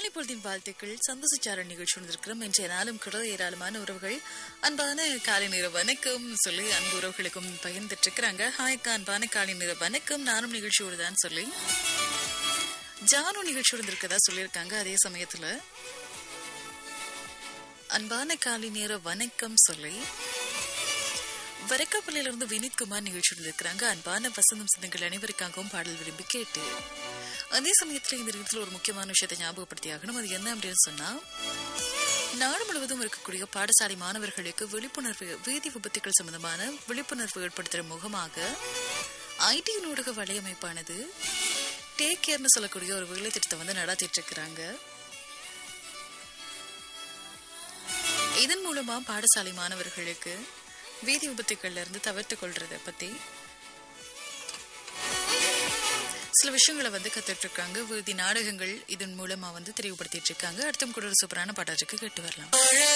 காலை பொழுதின் வாழ்த்துக்கள் சந்தோஷச்சார நிகழ்ச்சி வந்திருக்கிறோம் இன்றைய நாளும் கூட ஏராளமான உறவுகள் அன்பான காலை நேர வணக்கம் சொல்லி அன்பு உறவுகளுக்கும் பகிர்ந்துட்டு இருக்கிறாங்க ஹாய்க்கா அன்பான காலை நேர வணக்கம் நானும் நிகழ்ச்சியோடு தான் சொல்லி ஜானு நிகழ்ச்சியோடு இருந்திருக்கதா சொல்லியிருக்காங்க அதே சமயத்துல அன்பான காலை நேர வணக்கம் சொல்லி வரக்கப்பள்ளியில இருந்து வினித் குமார் நிகழ்ச்சியோடு இருக்கிறாங்க அன்பான வசந்தம் சிந்தங்கள் அனைவருக்காகவும் பாடல் விரும்பி கேட்டு அதே சமயத்துல இந்த இடத்துல ஒரு முக்கியமான விஷயத்தை ஞாபகப்படுத்தி ஆகணும் அது என்ன அப்படின்னு சொன்னா நாடு முழுவதும் இருக்கக்கூடிய பாடசாலை மாணவர்களுக்கு விழிப்புணர்வு வீதி விபத்துகள் சம்பந்தமான விழிப்புணர்வு ஏற்படுத்துற முகமாக ஐடி ஊடக வலையமைப்பானது டேக் கேர்னு சொல்லக்கூடிய ஒரு வேலை திட்டத்தை வந்து நடத்திட்டு இருக்கிறாங்க இதன் மூலமா பாடசாலை மாணவர்களுக்கு வீதி விபத்துக்கள்ல இருந்து தவிர்த்து கொள்றத பத்தி சில விஷயங்களை வந்து கத்துட்டு இருக்காங்க வீதி நாடகங்கள் இதன் மூலமா வந்து தெளிவுபடுத்திட்டு இருக்காங்க அடுத்தும் கூட ஒரு சூப்பரான பாடலுக்கு கேட்டு வரலாம்